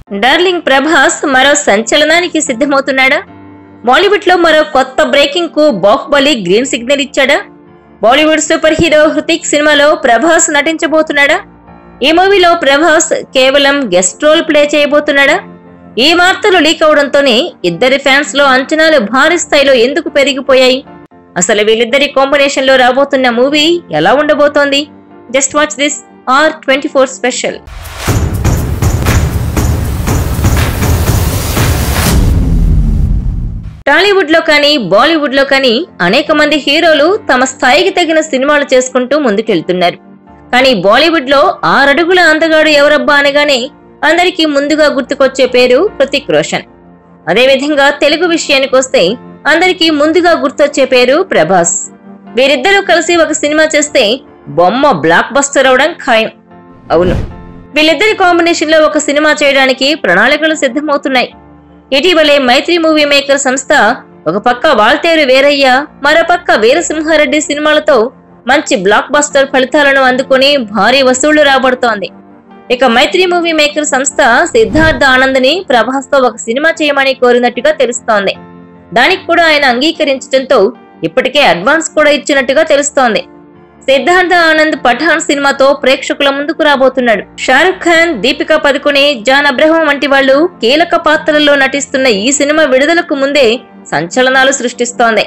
darling Prabhas మరో సంచలనానికి సిద్ధమవుతున్నాడా బాలీవుడ్ లో మరో కొత్త బ్రేకింగ్ కు బాహుబలి గ్రీన్ సిగ్నల్ ఇచ్చాడా బాలీవుడ్ సూపర్ హీరో హృతిక్ సినిమాలో ప్రభాస్ నటించబోతున్నాడా ఈ మూవీలో ప్రభాస్ కేవలం గెస్ట్ రోల్ ప్లే చేయబోతున్నాడా ఈ వార్తలు లీక్ అవడంతోనే ఇద్దరి ఫ్యాన్స్ లో అంచనాలు భారీ స్థాయిలో ఎందుకు పెరిగిపోయాయి అసలు వీళ్ళిద్దరి కాంబినేషన్ లో రాబోతున్న మూవీ ఎలా ఉండబోతోంది just watch this R twenty four special Tollywood లో కానీ బాలీవుడ్ లో కానీ అనేక మంది హీరోలు తమ స్థాయికి తగిన సినిమాలు చేసుకుంటూ ముందుకెళ్తున్నారు కానీ బాలీవుడ్ లో ఆరడుగుల అందగాడు ఎవరబ్బా అనగానే అందరికీ ముందుగా గుర్తుకొచ్చే పేరు హృతిక్ రోషన్ అదేవిధంగా తెలుగు విషయానికి వస్తే అందరికీ ముందుగా గుర్తొచ్చే పేరు ప్రభాస్ వీరిద్దరూ కలిసి ఒక సినిమా చేస్తే బొమ్మ బ్లాక్ బస్టర్ అవడం ఖాయం అవును వీళ్ళిద్దరి కాంబినేషన్ లో ఒక సినిమా చేయడానికి ప్రణాళికలు సిద్ధమవుతున్నాయి ఇటీవలే మైత్రి మూవీ మేకర్ సంస్థ ఒక పక్క వాల్తేరు వీరయ్య మరో పక్క వీరసింహారెడ్డి సినిమాలతో మంచి బ్లాక్ బస్టర్ ఫలితాలను అందుకుని భారీ వసూళ్లు రాబడుతోంది ఇక మైత్రి మూవీ మేకర్ సంస్థ సిద్ధార్థ ఆనంద్ని ప్రభాస్ తో ఒక సినిమా చేయమని కోరినట్టుగా తెలుస్తోంది దానికి కూడా ఆయన అంగీకరించడంతో ఇప్పటికే అడ్వాన్స్ కూడా ఇచ్చినట్టుగా తెలుస్తోంది సిద్ధార్థ ఆనంద్ పఠాన్ సినిమాతో ప్రేక్షకుల ముందుకు రాబోతున్నాడు షారుఖ్ ఖాన్ దీపికా పదుకునే జాన్ అబ్రహం వంటి వాళ్ళు కీలక పాత్రల్లో నటిస్తున్న ఈ సినిమా విడుదలకు ముందే సంచలనాలు సృష్టిస్తోంది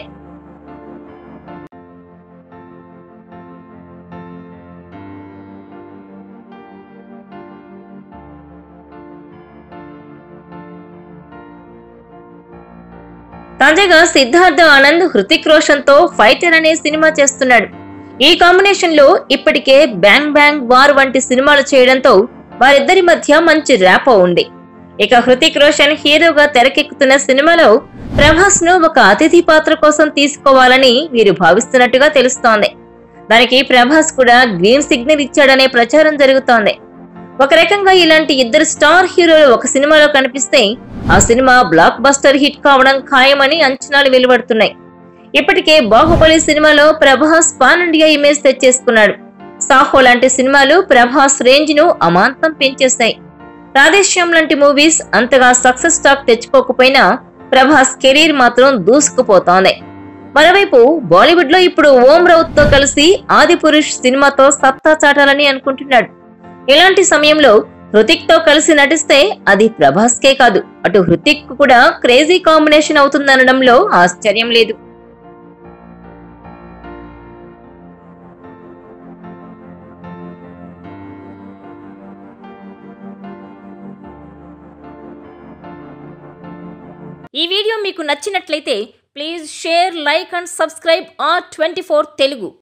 తాజాగా సిద్ధార్థ ఆనంద్ హృతిక్ రోషన్ తో ఫైటర్ అనే సినిమా చేస్తున్నాడు ఈ కాంబినేషన్ లో ఇప్పటికే బ్యాంగ్ బ్యాంగ్ వార్ వంటి సినిమాలు చేయడంతో వారిద్దరి మధ్య మంచి ర్యాపో ఉంది ఇక హృతిక్ రోషన్ హీరోగా తెరకెక్కుతున్న సినిమాలో ప్రభాస్ ను ఒక అతిథి పాత్ర కోసం తీసుకోవాలని వీరు భావిస్తున్నట్టుగా తెలుస్తోంది దానికి ప్రభాస్ కూడా గ్రీన్ సిగ్నల్ ఇచ్చాడనే ప్రచారం జరుగుతోంది ఒక రకంగా ఇలాంటి ఇద్దరు స్టార్ హీరోలు ఒక సినిమాలో కనిపిస్తే ఆ సినిమా బ్లాక్ బస్టర్ హిట్ కావడం ఖాయమని అంచనాలు వెలువడుతున్నాయి ఇప్పటికే బాహుబలి సినిమాలో ప్రభాస్ పాన్ ఇండియా ఇమేజ్ తెచ్చేసుకున్నాడు సాహో లాంటి సినిమాలు ప్రభాస్ రేంజ్ ను అమాంతం పెంచేశాయి రాధేశ్యాం లాంటి మూవీస్ అంతగా సక్సెస్ టాక్ తెచ్చుకోకపోయినా ప్రభాస్ కెరీర్ మాత్రం దూసుకుపోతోంది మరోవైపు బాలీవుడ్ లో ఇప్పుడు ఓం రౌత్ తో కలిసి ఆది పురుష్ సినిమాతో సత్తా చాటాలని అనుకుంటున్నాడు ఇలాంటి సమయంలో హృతిక్ తో కలిసి నటిస్తే అది ప్రభాస్ కే కాదు అటు హృతిక్ కూడా క్రేజీ కాంబినేషన్ అవుతుందనడంలో ఆశ్చర్యం లేదు ఈ వీడియో మీకు నచ్చినట్లయితే please share like and subscribe R twenty Telugu